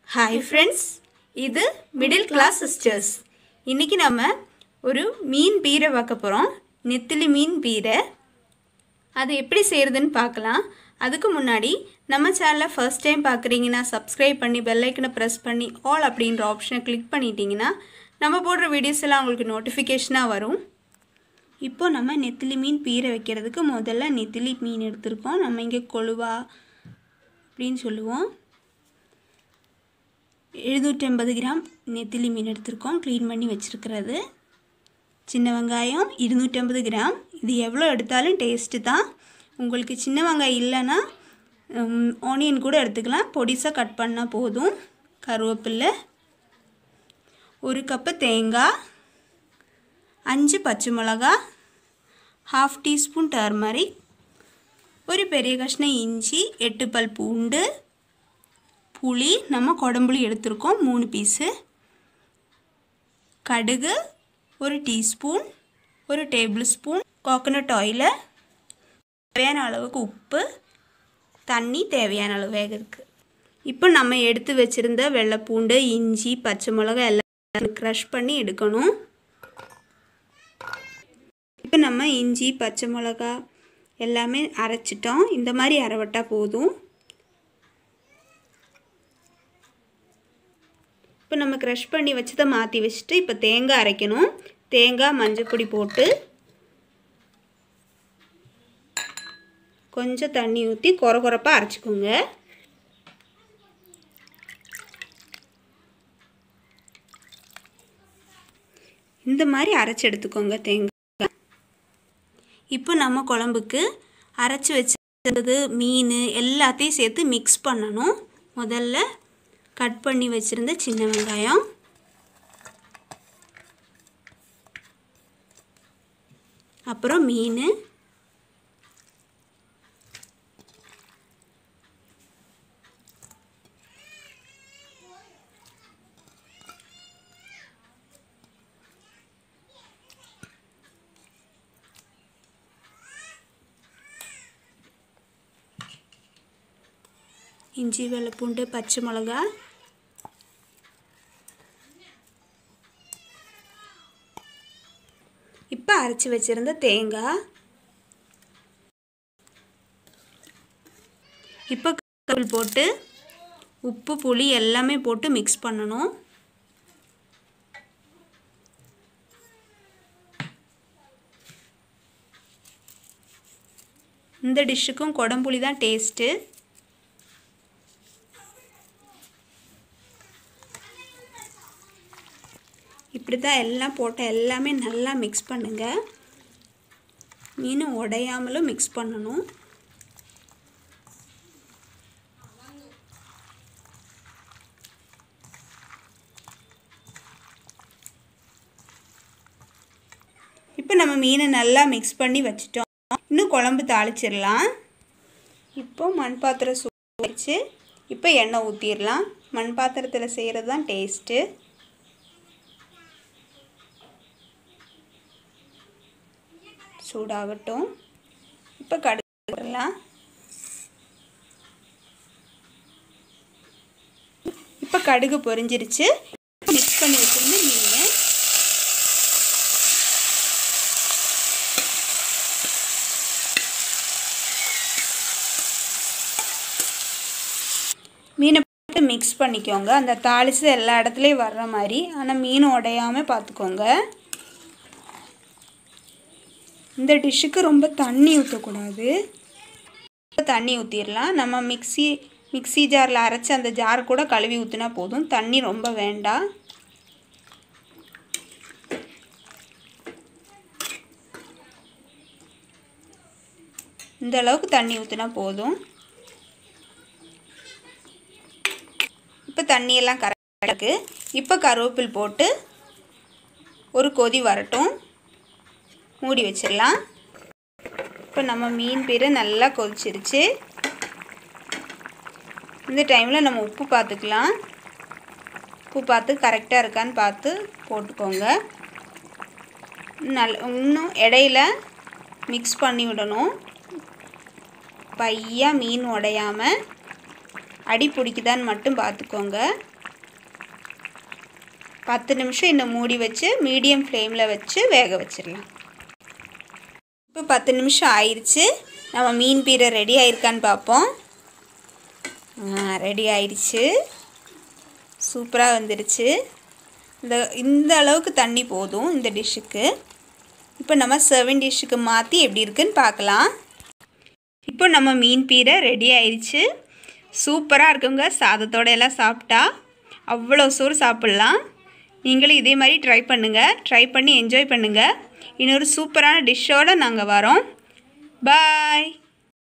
hi friends இது middle class sisters இன்றைக்கி நம்ம ஒரு மீன் பீரை பார்க்க போகிறோம் நெத்திலி மீன் பீரை அது எப்படி செய்கிறதுன்னு பார்க்கலாம் அதுக்கு முன்னாடி நம்ம சேனலை ஃபர்ஸ்ட் டைம் பார்க்குறீங்கன்னா சப்ஸ்கிரைப் பண்ணி பெல் ஐக்கனை ப்ரெஸ் பண்ணி ஆல் அப்படின்ற ஆப்ஷனை கிளிக் பண்ணிட்டீங்கன்னா நம்ம போடுற வீடியோஸ் எல்லாம் உங்களுக்கு நோட்டிஃபிகேஷனாக வரும் இப்போ நம்ம நெத்திலி மீன் பீரை வைக்கிறதுக்கு முதல்ல நெத்திலி மீன் எடுத்திருக்கோம் நம்ம இங்கே கொழுவா அப்படின்னு சொல்லுவோம் எழுநூற்றி ஐம்பது கிராம் நெத்திலி மீன் எடுத்திருக்கோம் க்ளீன் பண்ணி வச்சுருக்கிறது சின்ன வெங்காயம் இருநூற்றி ஐம்பது கிராம் இது எவ்வளோ எடுத்தாலும் டேஸ்ட்டு தான் உங்களுக்கு சின்ன வெங்காயம் இல்லைன்னா ஆனியன் கூட எடுத்துக்கலாம் பொடிசாக கட் பண்ணால் போதும் கருவேப்பில்லை ஒரு கப்பு தேங்காய் அஞ்சு பச்சை மிளகா ஹாஃப் டீஸ்பூன் டர்மரிக் ஒரு பெரிய கஷ்ணம் இஞ்சி எட்டு பல் பூண்டு புளி நம்ம குடம்புளி எடுத்திருக்கோம் மூணு பீஸு கடுகு ஒரு டீஸ்பூன் ஒரு டேபிள் ஸ்பூன் கோகனட் ஆயிலு தேவையான அளவுக்கு உப்பு தண்ணி தேவையான அளவு வேகிறதுக்கு இப்போ நம்ம எடுத்து வச்சுருந்த வெள்ளைப்பூண்டு இஞ்சி பச்சை மிளகா எல்லாம் க்ரஷ் பண்ணி எடுக்கணும் இப்போ நம்ம இஞ்சி பச்சை மிளகா எல்லாமே அரைச்சிட்டோம் இந்த மாதிரி அரைவட்டா போதும் இப்போ நம்ம க்ரஷ் பண்ணி வச்சதை மாற்றி வச்சுட்டு இப்போ தேங்காய் அரைக்கணும் தேங்காய் மஞ்சப்பொடி போட்டு கொஞ்சம் தண்ணி ஊற்றி குறை குறைப்பாக அரைச்சிக்கோங்க இந்த மாதிரி அரைச்சி எடுத்துக்கோங்க தேங்காய் இப்போ நம்ம குழம்புக்கு அரைச்சி வச்சது மீன் எல்லாத்தையும் சேர்த்து மிக்ஸ் பண்ணணும் முதல்ல கட் பண்ணி வச்சுருந்த சின்ன வெங்காயம் அப்புறம் மீன் இஞ்சி வெள்ளைப்பூண்டு பச்சை மிளகா இப்போ அரைச்சி வச்சுருந்த தேங்காய் இப்போ கருள் போட்டு உப்பு புளி எல்லாமே போட்டு மிக்ஸ் பண்ணணும் இந்த டிஷ்ஷுக்கும் குடம்புளி தான் டேஸ்ட்டு இப்படி தான் எல்லாம் போட்ட எல்லாமே நல்லா மிக்ஸ் பண்ணுங்கள் மீன் உடையாமலும் மிக்ஸ் பண்ணணும் இப்போ நம்ம மீனை நல்லா மிக்ஸ் பண்ணி வச்சிட்டோம் இன்னும் குழம்பு தாளிச்சிடலாம் இப்போ மண் பாத்திரம் சூ வச்சு இப்போ எண்ணெய் ஊற்றிடலாம் மண் பாத்திரத்தில் செய்கிறது தான் டேஸ்ட்டு சூடாகட்டும் இப்போ கடுகு போடலாம் இப்போ கடுகு பொரிஞ்சிருச்சு மிக்ஸ் பண்ணி வச்சுருந்த மீன் மீனை போட்டு மிக்ஸ் பண்ணிக்கோங்க அந்த தாளிச்சது எல்லா இடத்துலையும் வர்ற மாதிரி ஆனால் மீன் உடையாமல் பார்த்துக்கோங்க இந்த டிஷ்ஷுக்கு ரொம்ப தண்ணி ஊற்றக்கூடாது தண்ணி ஊற்றிடலாம் நம்ம மிக்சி மிக்சி ஜாரில் அரைச்சி அந்த ஜார் கூட கழுவி ஊற்றினா போதும் தண்ணி ரொம்ப வேண்டாம் இந்த அளவுக்கு தண்ணி ஊற்றினா போதும் இப்போ தண்ணியெல்லாம் கரெக்டாக இருக்குது இப்போ கருவேப்பில் போட்டு ஒரு கொதி வரட்டும் மூடி வச்சிடலாம் இப்போ நம்ம மீன் பீரை நல்லா கொதிச்சிருச்சு இந்த டைமில் நம்ம உப்பு பார்த்துக்கலாம் உப்பு பார்த்து கரெக்டாக இருக்கான்னு பார்த்து போட்டுக்கோங்க நல் இன்னும் இடையில மிக்ஸ் பண்ணி விடணும் பையாக மீன் உடையாமல் அடி பிடிக்குதான்னு மட்டும் பார்த்துக்கோங்க பத்து நிமிஷம் இந்த மூடி வச்சு மீடியம் ஃப்ளேமில் வச்சு வேக வச்சிடலாம் இப்போ பத்து நிமிஷம் ஆயிடுச்சு நம்ம மீன் பீரை ரெடி ஆயிருக்கான்னு பார்ப்போம் ரெடி ஆயிடுச்சு சூப்பராக வந்துடுச்சு இந்த இந்த அளவுக்கு தண்ணி போதும் இந்த டிஷ்ஷுக்கு இப்போ நம்ம சர்விங் டிஷ்ஷுக்கு மாற்றி எப்படி இருக்குன்னு பார்க்கலாம் இப்போ நம்ம மீன் பீரை ரெடி ஆயிடுச்சு சூப்பராக இருக்குங்க சாதத்தோட எல்லாம் சாப்பிட்டா அவ்வளோ சோறு சாப்பிட்லாம் நீங்களும் இதே மாதிரி ட்ரை பண்ணுங்கள் ட்ரை பண்ணி என்ஜாய் பண்ணுங்கள் இன்னொரு சூப்பரான டிஷ்ஷோடு நாங்கள் வரோம் பாய்